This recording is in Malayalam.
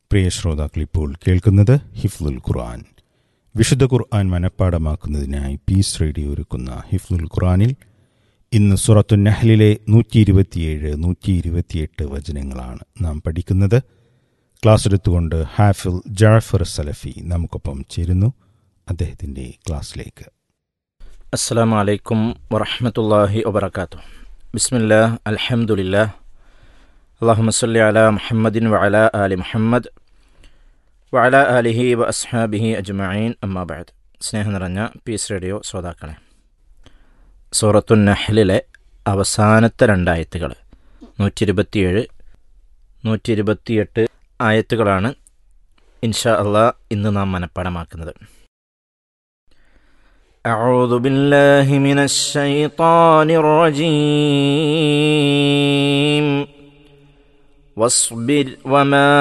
പ്രിയ ശ്രോതാക്കൾ ഇപ്പോൾ കേൾക്കുന്നത് ഹിഫ്ലുൽ ഖുർആൻ വിശുദ്ധ ഖുർആൻ മനഃപ്പാടമാക്കുന്നതിനായി പീസ് റേഡിയോ ഒരുക്കുന്ന ഹിഫ്ലുൽ ഖുർആനിൽ ഇന്ന് സുറത്തു നഹ്ലിലെ നൂറ്റി ഇരുപത്തിയേഴ് നൂറ്റി ഇരുപത്തിയെട്ട് വചനങ്ങളാണ് നാം പഠിക്കുന്നത് ക്ലാസ് എടുത്തുകൊണ്ട് ഹാഫിൽ ജാഫർ സലഫി നമുക്കൊപ്പം ചേരുന്നു അദ്ദേഹത്തിൻ്റെ ക്ലാസ്സിലേക്ക് അസ്സാം വലൈക്കും വറഹമത്തല്ലാഹി വബർക്കാത്തു ബിസ്മില്ലാ അൽഹംദുലില്ലാ അള്ളാഹുമ സല്ലി അല മുഹമ്മദിൻ വഅല ആലി മുഹമ്മദ് വഅല ആലിഹി വ അസ്ഹാബിഹി അജ്മഈൻ അമ്മാബാദ് സ്നേഹം നിറഞ്ഞ പീസ് റേഡിയോ ശ്രോതാക്കളെ സൂറത്തു നഹ്ലിലെ അവസാനത്തെ രണ്ടായത്തുകൾ നൂറ്റി ഇരുപത്തിയേഴ് നൂറ്റി ഇരുപത്തിയെട്ട് ആയത്തുകളാണ് ഇൻഷാ അള്ളാ ഇന്ന് നാം മനഃപ്പാടമാക്കുന്നത് أعوذ بالله من الشيطان الرجيم واصبر وما